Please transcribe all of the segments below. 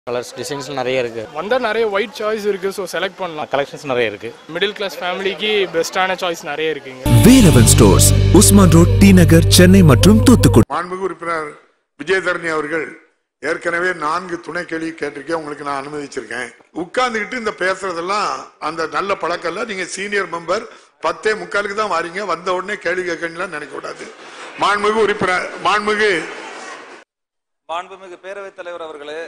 colours designs நிறைய இருக்கு வந்தால் நிறைய ஒயிட் சாய்ஸ் இருக்குது ஸோ செலக்ட் பண்ணலாம் கலெக்ஷன்ஸ் நிறைய இருக்கு மிடில் கிளாஸ் ஃபேமிலிக்கு பெஸ்ட்டான சாய்ஸ் நிறைய இருக்குங்க Velavan stores Usman road T Nagar Chennai மற்றும் தூத்துக்குடி மாண்புமிகு உறுப்பினர் விஜயதரணி அவர்கள் ஏற்கனவே நான்கு துணை கேள்வி கேட்டிருக்கேன் உங்களுக்கு நான் அனுமதிச்சிருக்கேன் உட்கார்ந்துக்கிட்டு இந்த பேசுறதெல்லாம் அந்த நல்ல பழக்கம் இல்ல நீங்க சீனியர் மெம்பர் பத்தே முக்காலுக்கு தான் வாரீங்க வந்த உடனே கேள்வி கேட்கலாம் நினைக்க கூடாது மாண்புமிகு உறுப்பினர் மாண்புமிகு மாண்புமிகு பேரவைத் தலைவர் அவர்களே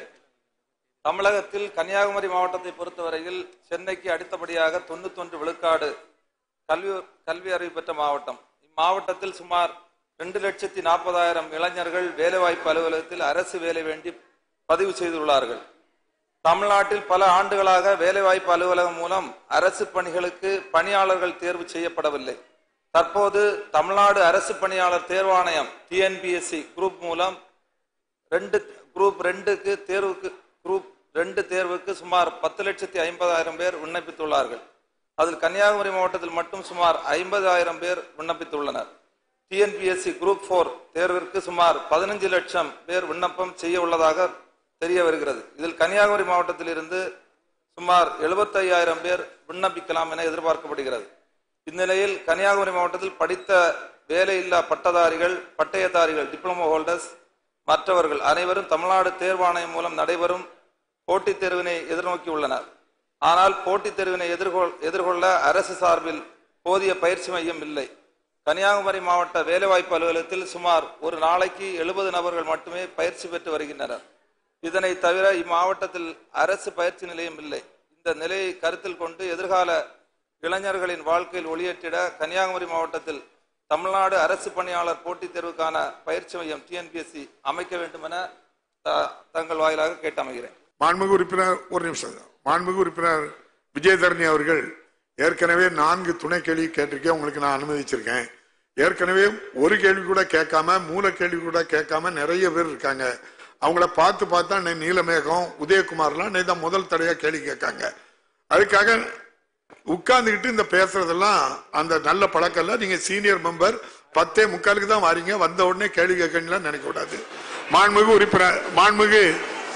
தமிழகத்தில் கன்னியாகுமரி மாவட்டத்தை பொறுத்தவரையில் சென்னைக்கு அடுத்தபடியாக தொண்ணூத்தொன்று விழுக்காடு கல்வி கல்வி அறிவு பெற்ற மாவட்டம் இம்மாவட்டத்தில் சுமார் ரெண்டு லட்சத்தி நாற்பதாயிரம் இளைஞர்கள் வேலைவாய்ப்பு அலுவலகத்தில் அரசு வேலை வேண்டி பதிவு செய்துள்ளார்கள் தமிழ்நாட்டில் பல ஆண்டுகளாக வேலைவாய்ப்பு அலுவலகம் மூலம் அரசு பணிகளுக்கு பணியாளர்கள் தேர்வு செய்யப்படவில்லை தற்போது தமிழ்நாடு அரசு பணியாளர் தேர்வாணையம் டிஎன்பிஎஸ்சி குரூப் மூலம் ரெண்டு குரூப் ரெண்டுக்கு தேர்வுக்கு குரூப் ரெண்டு தேர்வுக்கு சுமார் பத்து லட்சத்தி ஐம்பதாயிரம் பேர் விண்ணப்பித்துள்ளார்கள் அதில் கன்னியாகுமரி மாவட்டத்தில் மட்டும் சுமார் ஐம்பதாயிரம் பேர் விண்ணப்பித்துள்ளனர் டிஎன்பிஎஸ்சி குரூப் ஃபோர் தேர்விற்கு சுமார் பதினஞ்சு லட்சம் பேர் விண்ணப்பம் செய்ய உள்ளதாக தெரிய வருகிறது இதில் கன்னியாகுமரி மாவட்டத்தில் இருந்து சுமார் எழுபத்தையாயிரம் பேர் விண்ணப்பிக்கலாம் என எதிர்பார்க்கப்படுகிறது இந்நிலையில் கன்னியாகுமரி மாவட்டத்தில் படித்த வேலையில்லா பட்டதாரிகள் பட்டயதாரிகள் டிப்ளமோ ஹோல்டர்ஸ் மற்றவர்கள் அனைவரும் தமிழ்நாடு தேர்வாணையம் மூலம் நடைபெறும் போட்டித் தேர்வினை எதிர்நோக்கி உள்ளனர் ஆனால் போட்டித் தேர்வினை எதிர்கொள் எதிர்கொள்ள அரசு சார்பில் போதிய பயிற்சி மையம் இல்லை கன்னியாகுமரி மாவட்ட வேலைவாய்ப்பு அலுவலகத்தில் சுமார் ஒரு நாளைக்கு எழுபது நபர்கள் மட்டுமே பயிற்சி பெற்று வருகின்றனர் இதனை தவிர இம்மாவட்டத்தில் அரசு பயிற்சி நிலையம் இல்லை இந்த நிலையை கருத்தில் கொண்டு எதிர்கால இளைஞர்களின் வாழ்க்கையில் ஒளியேற்றிட கன்னியாகுமரி மாவட்டத்தில் தமிழ்நாடு அரசு பணியாளர் போட்டித் தேர்வுக்கான பயிற்சி மையம் டிஎன்பிஎஸ்சி அமைக்க வேண்டும் என த- தங்கள் வாயிலாக கேட்டு அமைகிறேன் மாண்புமிகு உறுப்பினர் ஒரு நிமிஷம் மாண்புமிகு உறுப்பினர் விஜயதரணி அவர்கள் ஏற்கனவே நான்கு துணை கேள்வி கேட்டிருக்கேன் உங்களுக்கு நான் அனுமதிச்சிருக்கேன் ஏற்கனவே ஒரு கேள்வி கூட கேட்காம மூல கேள்வி கூட கேட்காம நிறைய பேர் இருக்காங்க அவங்கள பார்த்து பார்த்தா நே- நீலமேகம் உதயகுமார்லாம் நேற்று முதல் தடையா கேள்வி கேட்காங்க அதுக்காக உட்கார்ந்துக்கிட்டு இந்த பேசுறதெல்லாம் அந்த நல்ல பழக்கம் இல்ல நீங்க சீனியர் மெம்பர் பத்தே முக்காலுக்கு தான் வாரீங்க வந்த உடனே கேள்வி கேட்கலாம் நினைக்க கூடாது மாண்புமிகு உறுப்பினர் மாண்புமிகு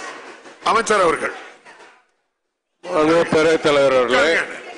அமைச்சர் அவர்கள் மாண்புமிகு பேரவைத் தலைவர் அவர்களே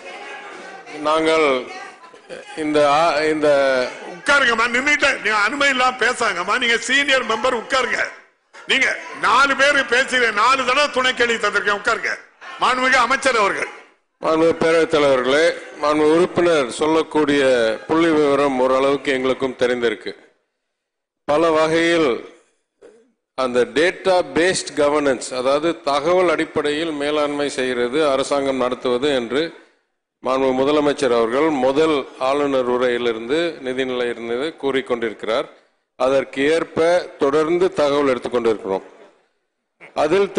நாங்கள் இந்த ஆ- இந்த உட்காருங்கம்மா நின்னுட்டு நீங்க அனுமதி இல்லாம பேசாங்கம்மா நீங்க சீனியர் மெம்பர் உட்காருங்க நீங்க நாலு பேர் பேசுறீங்க நாலு தடவை துணை கேள்வி தந்திருக்கேன் உட்காருங்க மாண்புமிகு அமைச்சர் அவர்கள் மாண்புமிகு பேரவைத் தலைவர்களே மாண்பு உறுப்பினர் சொல்லக்கூடிய புள்ளி விவரம் ஓரளவுக்கு எங்களுக்கும் தெரிந்திருக்கு பல வகையில் அந்த டேட்டா பேஸ்ட் கவர்னன்ஸ் அதாவது தகவல் அடிப்படையில் மேலாண்மை செய்கிறது அரசாங்கம் நடத்துவது என்று மாண்பு முதலமைச்சர் அவர்கள் முதல் ஆளுநர் உரையிலிருந்து நிதிநிலையிலிருந்து கூறிக்கொண்டிருக்கிறார் அதற்கு ஏற்ப தொடர்ந்து தகவல் எடுத்துக்கொண்டிருக்கிறோம் அதில்